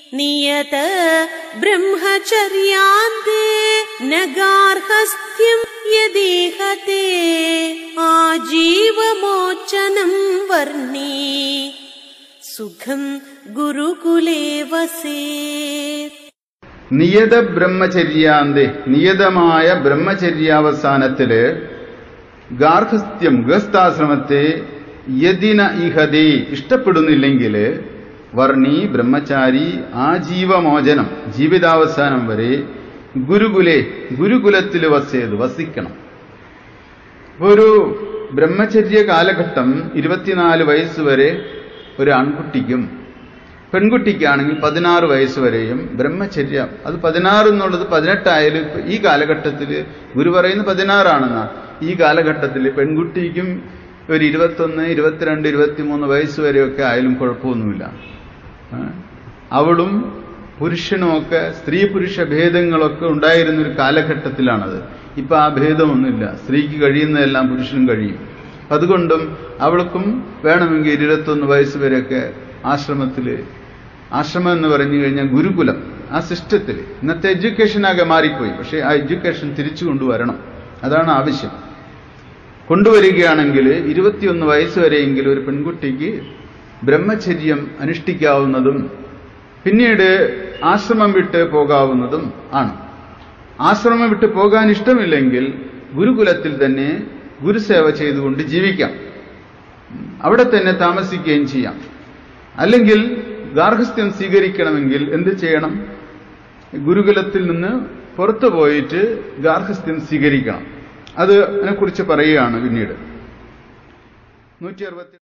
നിയത ബ്രഹ്മചര്യാന്തേ നഗാർഹസ്ഥ്യം യദീഹത്തെ ആജീവമോചനം വർണ്ണി സുഖം ഗുരുകുലേ വസേത് നിയത ബ്രഹ്മചര്യാന്തെ നിയതമായ ബ്രഹ്മചര്യാവസാനത്തില് ഗാർഹസ്ഥ്യം ഗൃഹസ്ഥാശ്രമത്തെ യതിന ഇഹതേ ഇഷ്ടപ്പെടുന്നില്ലെങ്കിൽ വർണ്ണി ബ്രഹ്മചാരി ആജീവമോചനം ജീവിതാവസാനം വരെ ഗുരുകുലെ ഗുരുകുലത്തിൽ വസേത് വസിക്കണം ഒരു ബ്രഹ്മചര്യ കാലഘട്ടം ഇരുപത്തിനാല് വയസ്സ് വരെ ഒരു ആൺകുട്ടിക്കും പെൺകുട്ടിക്കാണെങ്കിൽ പതിനാറ് വയസ്സ് വരെയും ബ്രഹ്മചര്യ അത് പതിനാറ് എന്നുള്ളത് പതിനെട്ടായാലും ഇപ്പൊ ഈ കാലഘട്ടത്തിൽ ഗുരു പറയുന്നത് പതിനാറാണെന്നാ ഈ കാലഘട്ടത്തിൽ പെൺകുട്ടിക്കും ഒരു ഇരുപത്തൊന്ന് ഇരുപത്തിരണ്ട് ഇരുപത്തിമൂന്ന് വയസ്സ് വരെയൊക്കെ ആയാലും കുഴപ്പമൊന്നുമില്ല ആ? അവളും പുരുഷനുമൊക്കെ സ്ത്രീ പുരുഷ ഭേദങ്ങളൊക്കെ ഉണ്ടായിരുന്ന ഒരു കാലഘട്ടത്തിലാണത് ഇപ്പൊ ആ ഭേദമൊന്നുമില്ല സ്ത്രീക്ക് കഴിയുന്നതെല്ലാം പുരുഷനും കഴിയും അതുകൊണ്ടും അവൾക്കും വേണമെങ്കിൽ ഇരുപത്തൊന്ന് വയസ്സ് വരെയൊക്കെ ആശ്രമത്തിൽ ആശ്രമം എന്ന് പറഞ്ഞു കഴിഞ്ഞാൽ ഗുരുകുലം ആ സിസ്റ്റത്തിൽ ഇന്നത്തെ എഡ്യൂക്കേഷനാകെ മാറിപ്പോയി പക്ഷേ ആ എഡ്യൂക്കേഷൻ തിരിച്ചു കൊണ്ടുവരണം അതാണ് ആവശ്യം കൊണ്ടുവരികയാണെങ്കിൽ ഇരുപത്തിയൊന്ന് വയസ്സ് വരെയെങ്കിലും ഒരു പെൺകുട്ടിക്ക് ബ്രഹ്മചര്യം അനുഷ്ഠിക്കാവുന്നതും പിന്നീട് ആശ്രമം വിട്ട് പോകാവുന്നതും ആണ് ആശ്രമം വിട്ട് പോകാൻ ഇഷ്ടമില്ലെങ്കിൽ ഗുരുകുലത്തിൽ തന്നെ ഗുരുസേവ ചെയ്തുകൊണ്ട് ജീവിക്കാം അവിടെ തന്നെ താമസിക്കുകയും ചെയ്യാം അല്ലെങ്കിൽ ഗാർഹസ്ഥ്യം സ്വീകരിക്കണമെങ്കിൽ എന്ത് ചെയ്യണം ഗുരുകുലത്തിൽ നിന്ന് പുറത്തു പോയിട്ട് ഗാർഹസ്ഥ്യം സ്വീകരിക്കണം അത് അതിനെക്കുറിച്ച് പറയുകയാണ് പിന്നീട് നൂറ്റി അറുപത്തി